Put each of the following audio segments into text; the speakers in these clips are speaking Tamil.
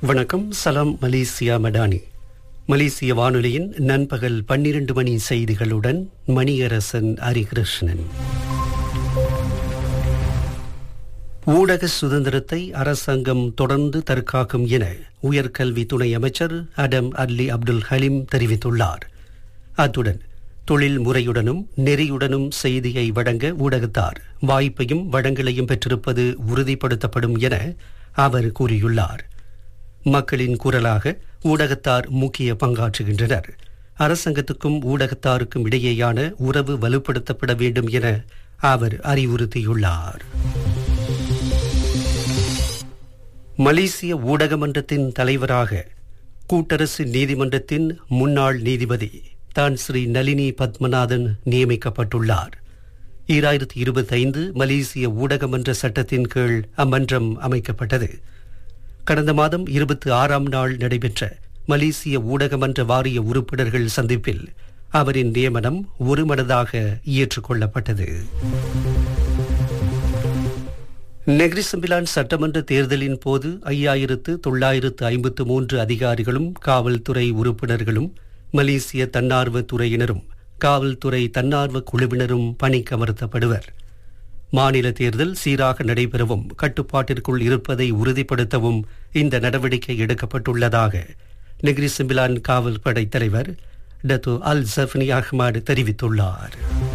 வணக்கம் சலாம் மலேசியா மடானி மலேசிய வானொலியின் நண்பகல் பன்னிரண்டு மணி செய்திகளுடன் மணியரசன் ஹரிகிருஷ்ணன் ஊடக சுதந்திரத்தை அரசாங்கம் தொடர்ந்து தற்காக்கும் என உயர்கல்வி துணை அமைச்சர் அடம் அட்லி அப்துல் ஹலீம் தெரிவித்துள்ளார் அத்துடன் தொழில் முறையுடனும் நெறியுடனும் செய்தியை வழங்க ஊடகத்தார் வாய்ப்பையும் வளங்களையும் பெற்றிருப்பது உறுதிப்படுத்தப்படும் என அவர் கூறியுள்ளார் மக்களின் குரலாக ஊடகத்தார் முக்கிய பங்காற்றுகின்றனர் அரசாங்கத்துக்கும் ஊடகத்தாருக்கும் இடையேயான உறவு வலுப்படுத்தப்பட வேண்டும் என அவர் அறிவுறுத்தியுள்ளார் மலேசிய ஊடக மன்றத்தின் தலைவராக கூட்டரசு நீதிமன்றத்தின் முன்னாள் நீதிபதி தான் ஸ்ரீ நளினி பத்மநாதன் நியமிக்கப்பட்டுள்ளார் ஈராயிரத்தி இருபத்தைந்து மலேசிய ஊடகமன்ற சட்டத்தின் கீழ் அம்மன்றம் அமைக்கப்பட்டது கடந்த மாதம் இருபத்தி ஆறாம் நாள் நடைபெற்ற மலேசிய ஊடகமன்ற வாரிய உறுப்பினர்கள் சந்திப்பில் அவரின் நியமனம் ஒருமனதாக ஏற்றுக்கொள்ளப்பட்டது நெக்ரிசம்பிலான் சட்டமன்ற தேர்தலின் போது ஐயாயிரத்து தொள்ளாயிரத்து ஐம்பத்து மூன்று அதிகாரிகளும் காவல்துறை உறுப்பினர்களும் மலேசிய தன்னார்வ துறையினரும் காவல்துறை தன்னார்வ குழுவினரும் பணிக்கமர்த்தப்படுவர் மாநில தேர்தல் சீராக நடைபெறவும் கட்டுப்பாட்டிற்குள் இருப்பதை உறுதிப்படுத்தவும் இந்த நடவடிக்கை எடுக்கப்பட்டுள்ளதாக நெகிரி சிம்பிலான் காவல் படை தலைவர் டத்து அல் ஜஃப்னி அஹ்மத் தெரிவித்துள்ளார்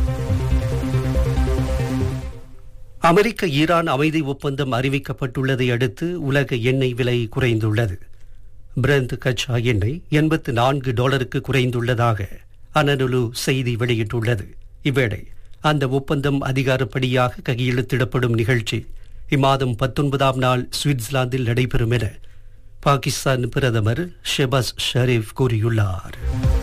அமெரிக்க ஈரான் அமைதி ஒப்பந்தம் அறிவிக்கப்பட்டுள்ளதை அடுத்து உலக எண்ணெய் விலை குறைந்துள்ளது பிரந்த் கச்சா எண்ணெய் எண்பத்து நான்கு டாலருக்கு குறைந்துள்ளதாக அனனுலு செய்தி வெளியிட்டுள்ளது இவ்வேளை அந்த ஒப்பந்தம் அதிகாரப்படியாக கையெழுத்திடப்படும் நிகழ்ச்சி இம்மாதம் பத்தொன்பதாம் நாள் சுவிட்சர்லாந்தில் நடைபெறும் என பாகிஸ்தான் பிரதமர் ஷெபாஸ் ஷரீப் கூறியுள்ளார்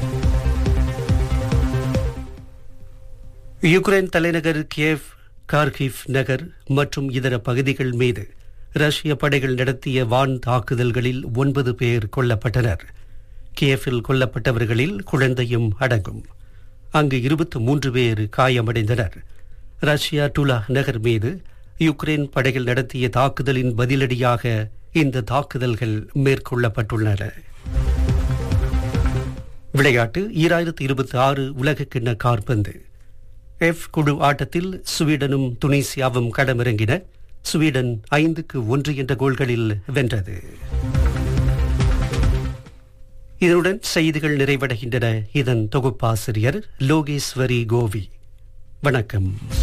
யுக்ரைன் தலைநகர் கியேவ் கார்கிவ் நகர் மற்றும் இதர பகுதிகள் மீது ரஷ்ய படைகள் நடத்திய வான் தாக்குதல்களில் ஒன்பது பேர் கொல்லப்பட்டனர் கியேஃபில் கொல்லப்பட்டவர்களில் குழந்தையும் அடங்கும் அங்கு இருபத்தி மூன்று பேர் காயமடைந்தனர் ரஷ்யா டுலா நகர் மீது யுக்ரைன் படைகள் நடத்திய தாக்குதலின் பதிலடியாக இந்த தாக்குதல்கள் மேற்கொள்ளப்பட்டுள்ளன விளையாட்டு ஈராயிரத்தி இருபத்தி ஆறு உலகக்கிண்ண கார்பந்து எஃப் குழு ஆட்டத்தில் ஸ்வீடனும் துனிசியாவும் களமிறங்கின ஸ்வீடன் ஐந்துக்கு ஒன்று என்ற கோல்களில் வென்றது இதனுடன் செய்திகள் நிறைவடைகின்றன இதன் தொகுப்பாசிரியர் லோகேஸ்வரி கோவி வணக்கம்